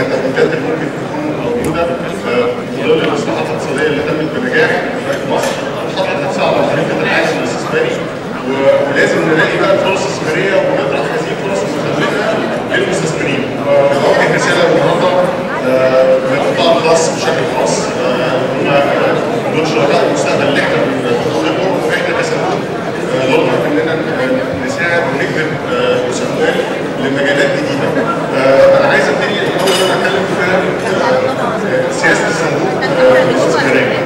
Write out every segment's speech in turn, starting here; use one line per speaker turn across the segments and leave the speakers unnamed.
التهديدات اللي ممكن تكون موجوده آه، في ظل الاصلاحات الاقتصاديه اللي تمت بنجاح في مصر حطت نفسها على خريطه العالم الاستثماري و- ولازم نلاقي بقى فرص استثماريه ونطرح هذه الفرص ونخليها للمستثمرين. آه، بوجه رساله النهارده آه، من القطاع الخاص بشكل خاص آه، هم دول شركاء المستقبل اللي احنا بنخاطبهم واحنا كصندوق آه، دورنا في اننا آه، نساعد ونجذب آه، اموال لمجالات جديده. آه، انا عايز ابتدي الاول ان انا اتكلم في آه، سياسه الصندوق آه، الاستثماريه.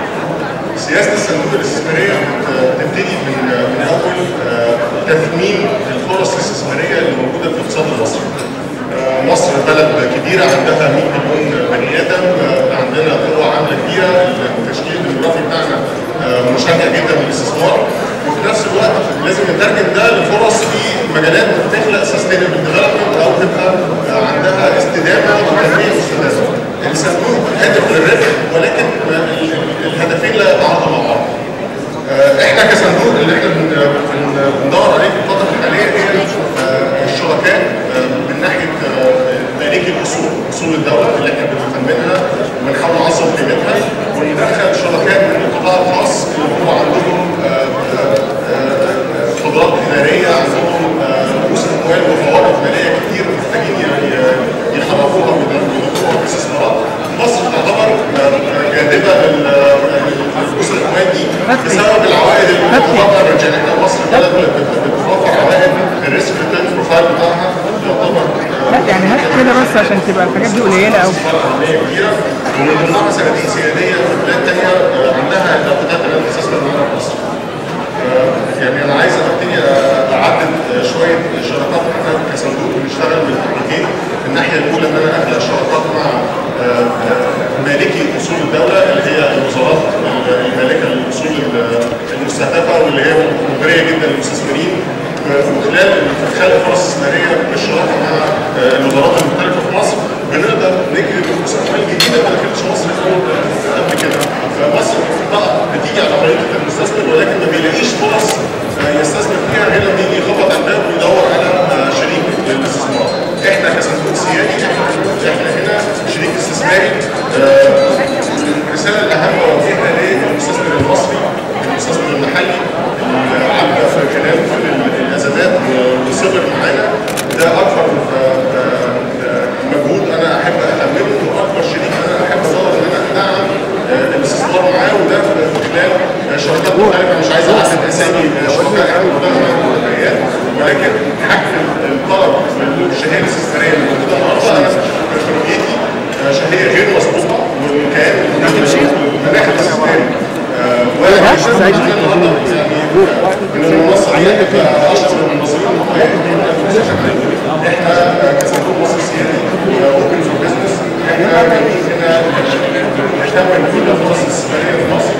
سياسه الصندوق الاستثماريه بت- بتبتدي من من اول آه، تثمين الفرص الاستثماريه اللي موجوده في الاقتصاد المصري. آه، مصر بلد كبيره عندها 100 مليون بني ادم، آه، عندنا قوه عامله كبيره، التشكيل الديموغرافي بتاعنا آه، مشجع جدا للاستثمار وفي نفس الوقت لازم نترجم ده لفرص في مجالات بتخلق سستينبل ديفلوبمنت او تبقى آه، عندها استدامه وتنميه مستدامه. الصندوق هدف للربح ولكن آه، ال- الهدفين لا يتعارضوا مع بعض. آه، احنا كصندوق اللي احنا بن- بن- بندور عليه في الفتره الحاليه هي آه، الشركاء آه، من ناحيه آه، مالكي الاصول اصول الدوله اللي احنا بنثمنها وبنحاول نعظم قيمتها وندخل شركاء من القطاع الخاص اللي هم عندهم آه، آه، آه، قدرات اداريه عندهم آه، رؤوس اموال وفوائد ماليه كتير محتاجين ي- ي- يخرجوها ويدخلوها في استثمارات مصر تعتبر آه، جاذبه لل- لرؤوس الاموال دي بسبب العوائد اللي بتتوفر يعني احنا مصر بلد بت- بتوفر عوائد الريسك ريتيرن بروفايل بتاعها يعتبر
لا يعني هات كده بس عشان تبقى الحاجات دي قليله قوي
عمليه كبيره ومن ضمنها صناديق سياديه في بلاد ثانيه عندها اعتقادات انها تستثمر معانا في مصر. آه، يعني انا عايز ابتدي اعدد شويه شراكات احنا كصندوق بنشتغل من ناحيتين، الناحيه الاولى ان انا اخلق شراكات مع آه، آه، مالكي اصول الدوله اللي هي الوزارات المالكه للاصول المستهدفه واللي هي مغريه جدا للمستثمرين من خلال خلق فرص استثماريه بالشراكه مع آه، الوزارات المختلفه في مصر بنقدر نجذب رؤوس اموال جديده ما دخلتش مصر قبل كده فمصر بقى بتيجي على خريطه المستثمر ولكن ما بيلاقيش فرص آه، يستثمر فيها غير لما يجي يخبط على الباب ويدور على آه، شريك للاستثمار. احنا كصندوق سيادي احنا احنا هنا شريك استثماري آه، الرساله الاهم وجهها للمستثمر المصري المستثمر المحلي اللي عدى في خلال كل الازمات وصبر معانا ده اكبر آه، آه، آه، مجهود انا احب اكمله واكبر شريك انا احب ادور ان انا ادعم آه، الاستثمار معاه وده من خلال آه، شركات مختلفه مش عايز اعدد اسامي آه، شركاء احنا بنشتغل معاهم ولايات ولكن حجم الطلب والشهاده الاستثماريه اللي موجوده النهارده انا في رؤيتي آه، شهيه غير مسبوقه والكيان المناخ الاستثماري آه، وانا مش عايز النهارده يعني من المنصرين اشهر من المنصرين المحترفين احنا آه، كصندوق مصر السيادي اوبن فور بزنس احنا جايين هنا نهتم بكل الفرص الاستثماريه في مصر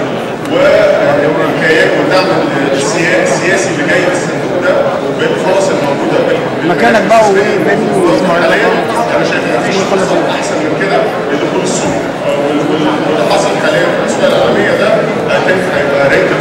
والكيان والدعم السيا- السياسي اللي جاي للصندوق ده بالفرص الموجوده بال-
مكانك بقى وبين
حاليا انا شايف ان مفيش فرصه احسن من كده لدخول السوق آه، وال- واللي حصل حاليا في الاسواق العالميه ده I think هيبقى ريت